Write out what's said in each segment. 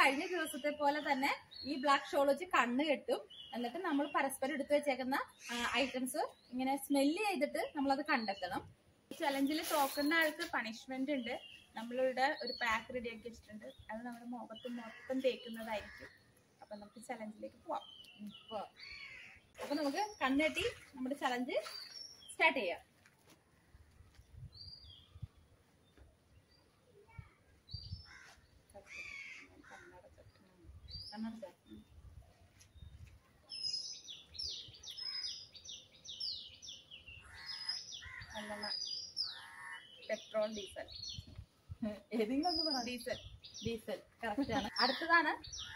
കഴിഞ്ഞ ദിവസത്തെ പോലെ തന്നെ ഈ ബ്ലാക്ക് ഷോൾ വെച്ച് കണ്ണ് കെട്ടും എന്നിട്ട് നമ്മൾ പരസ്പരം എടുത്തു വെച്ചേക്കുന്ന ഐറ്റംസ് ഇങ്ങനെ സ്മെല്ല് ചെയ്തിട്ട് നമ്മളത് കണ്ടെത്തണം ചലഞ്ചിൽ തോക്കുന്ന ആൾക്ക് പണിഷ്മെന്റ് ഉണ്ട് നമ്മളിവിടെ ഒരു പാക്ക് റെഡിയാക്കി വെച്ചിട്ടുണ്ട് അത് നമ്മുടെ മുഖത്ത് മൊത്തം തേക്കുന്നതായിരിക്കും അപ്പൊ നമുക്ക് ചലഞ്ചിലേക്ക് പോവാം ഇപ്പൊ അപ്പൊ നമുക്ക് കണ്ണെട്ടി നമ്മുടെ ചലഞ്ച് സ്റ്റാർട്ട് ചെയ്യാം കണ്ണടച്ചോ? നല്ലെണ്ണ പെട്രോൾ ഡീസൽ ഏതെങ്കിലും ഒന്ന് പറ ഡീസൽ ഡീസൽ കറക്റ്റ് ആണ് അടുത്തതാണ്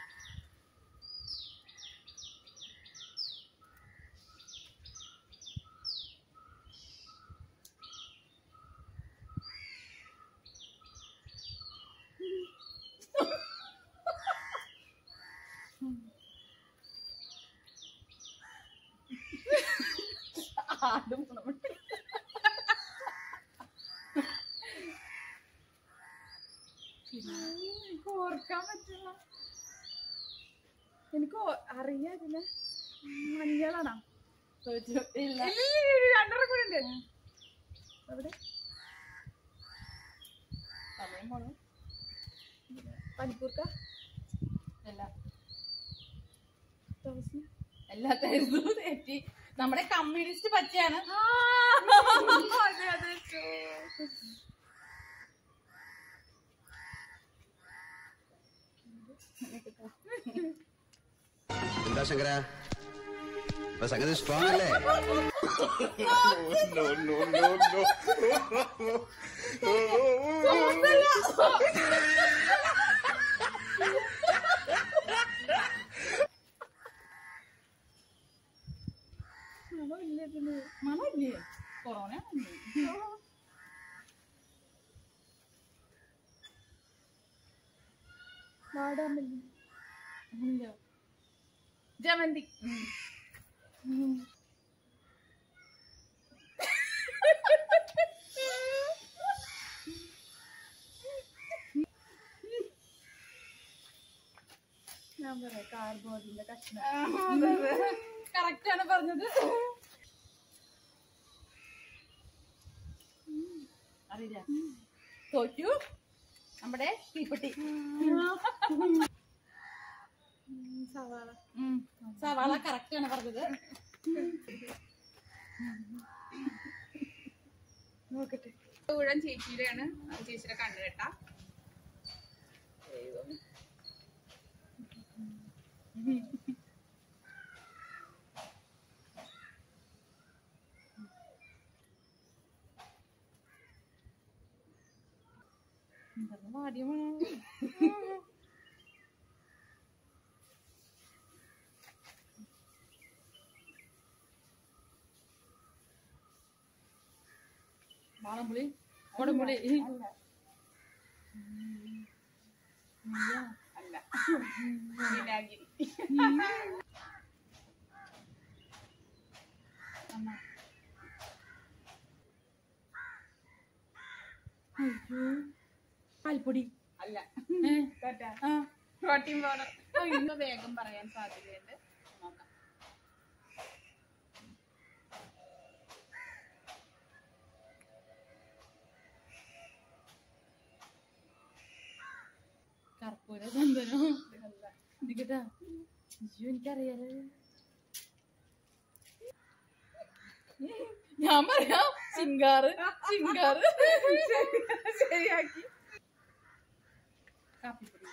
ആടും ഗുണമുണ്ട്. എനിക്ക് ഓർക്കാൻ പറ്റില്ല എനിക്ക് ഓ- അറിയാം ഇതില് മഞ്ഞളാണോ ഒരു- ഇല്ല രണ്ടെണ്ണം കൂടെ ഉണ്ട് എവിടെ സമയം പോണു പനിക്കൂർക്ക ഇല്ല തുളസി എല്ലാത്തായിരുന്നു തെറ്റി നമ്മുടെ കമ്മ്യൂണിസ്റ്റ് പച്ചയാണ് അതെ അതെ ചോ. എന്താ ശങ്കര ഇപ്പൊ സംഗതി സ്ട്രോങ് അല്ലേ മണമില്ല ഇതിന്. മണമില്ലേ കൊറോണ വാടാമല്ലി ജമന്തി ഞാൻ പറയാം കാർബോർഡിന്റെ കഷ്ണം കറക്റ്റ് ആണ് പറഞ്ഞത് അറിയില്ല തോറ്റു നമ്മുടെ തീപ്പെട്ടി ഉം, സവാള ഉം. സവാള കറക്റ്റ് ആണ് പറഞ്ഞത് നോക്കട്ടെ ഊഴം ചേച്ചിയുടെയാണ് അത് ചേച്ചിയുടെ കണ്ണ് കേട്ടാ എന്താണ് വാടിയ മണം? വാളംപുളി ഓടംപുളി അല്ല വിനാഗിരി പാൽപ്പൊടി അല്ല ഏ? കേട്ടാ ആ. പ്രോട്ടീൻ പൗഡർ ഇന്ന് വേഗം പറയാൻ സാധ്യതയുണ്ട് നോക്കാം കർപ്പൂര ചന്ദനോ ഇരിക്കട്ടാ അയ്യോ എനിക്കറിയാലോ ഞാൻ പറയാം ചിങ്കാറ് ചിങ്കാറ് ശരിയാക്കി കാപ്പിപ്പൊടി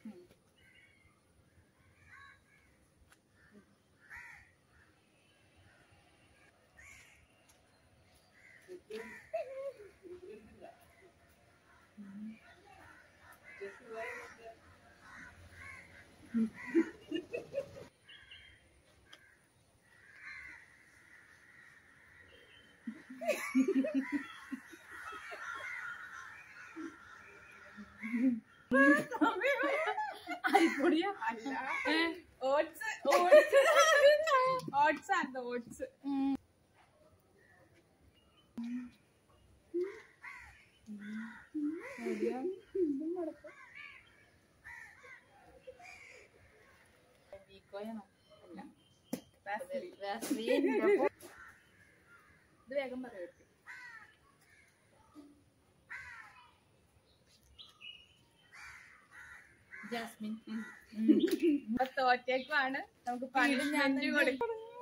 അരിപ്പൊടിയാ അല്ല ഓട്സ് ഓട്സ് ആണ് ഓട്സ് ഈക്കോയാണോ അല്ല വാസലിൻ. വാസലിൻ. ഇത് വേഗം പറയട്ടെ ജാസ്മിൻ അപ്പൊ തോറ്റേക്കുമാണ് നമുക്ക് പണിഷ്മെന്റ് കൊടുക്കും